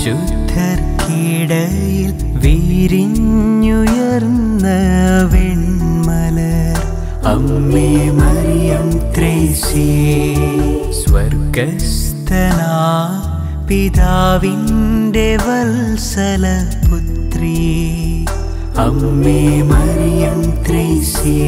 വിശുദ്ധർക്കിടയിൽ വിരിഞ്ഞുയർന്ന വെൺമലർ അമ്മേ മറിയം ത്രേസ്യേ സ്വർഗസ്ഥനാ പിതാവിൻ്റെ വത്സല പുത്രി അമ്മേ മറിയം ത്രേസ്യേ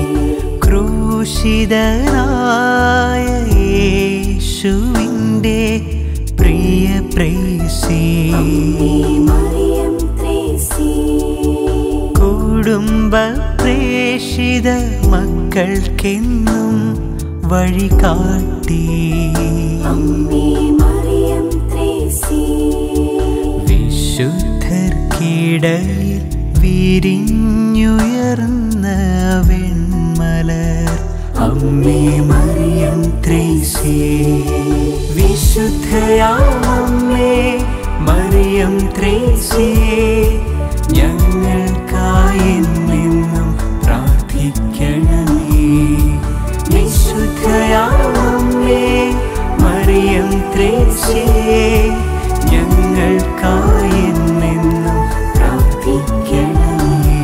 ക്രൂശിതനായ യേശുവിൻ്റെ പ്രിയ പ്രേസി മറിയം ത്രേസി കുടുംബ പ്രേഷിത മക്കൾക്കെന്നും വഴി കാട്ടി അമ്മേ മറിയം ത്രേസി വിശുദ്ധർക്കിടയിൽ വിരിഞ്ഞുയർന്ന വെൺമലർ അമ്മേ മറിയം ത്രേസി വിശുദ്ധയാമമ്മേ മറിയം ത്രേസിയെ ഞങ്ങൾക്കായി നിന്നും പ്രാർത്ഥിക്കണമേ വിശുദ്ധയാമമ്മേ മറിയം ത്രേസിയെ ഞങ്ങൾക്കായി നിന്നും പ്രാർത്ഥിക്കണമേ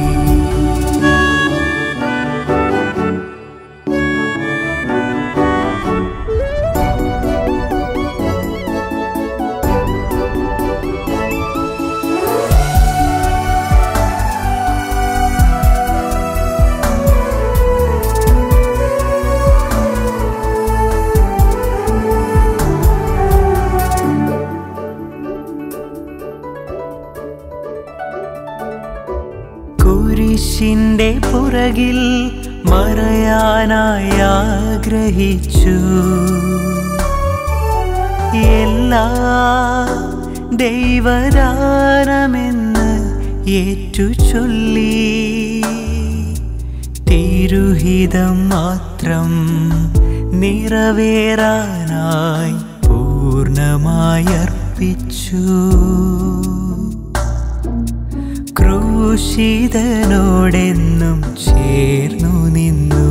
കുരിശിന്റെ പുറകിൽ മറയാനായി ആഗ്രഹിച്ചു എല്ലാ ദൈവദാനമെന്ന് ഏറ്റു ചൊല്ലി തിരുഹിതം മാത്രം നിറവേറാനായി പൂർണ്ണമായി അർപ്പിച്ചു ക്രൂശിതനോടെന്നും ചേർന്നു നിന്നു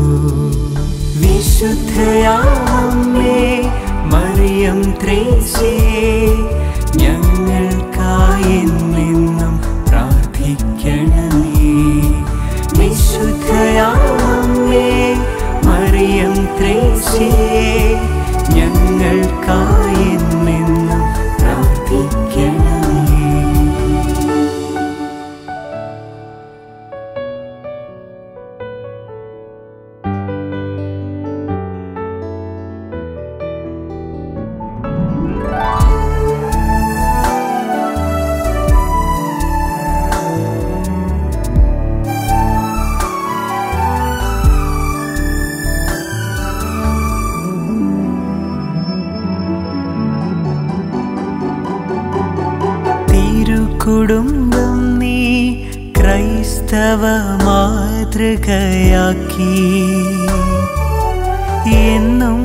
വിശുദ്ധയാമമ്മേ മറിയം ത്രേസ്യേ ഞങ്ങൾക്കായി നിന്നും പ്രാർത്ഥിക്കണമേ വിശുദ്ധയാമമ്മേ മറിയം ത്രേസ്യേ ഞങ്ങൾക്കായി നിന്നും പ്രാർത്ഥിക്കണമേ തിരുക്കുടുംബം നീ ക്രൈസ്തവ മാതൃകയാക്കി എന്നും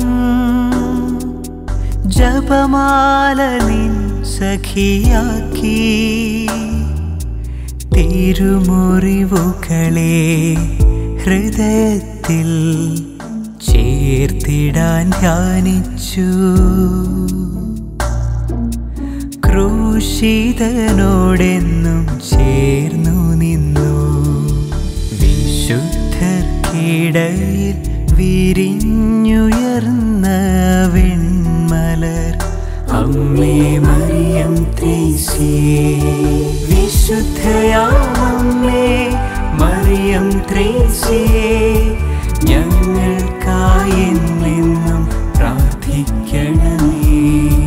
ജപമാല നിൻ സഖിയാക്കി തിരുമുറിവുകളെ ഹൃദയത്തിൽ ചേർത്തിടാൻ ധ്യാനിച്ചു ക്രൂശിതനോടെന്നും ചേർന്നു നിന്നു വിശുദ്ധർക്കിടയിൽ വിരിഞ്ഞുയർന്ന വെൺമലർ അമ്മേ മറിയം ത്രേസ്യേ വിശുദ്ധയാമമ്മേ മറിയം ത്രേസ്യേ ഞങ്ങൾക്കായി നിന്നും പ്രാർത്ഥിക്കണമേ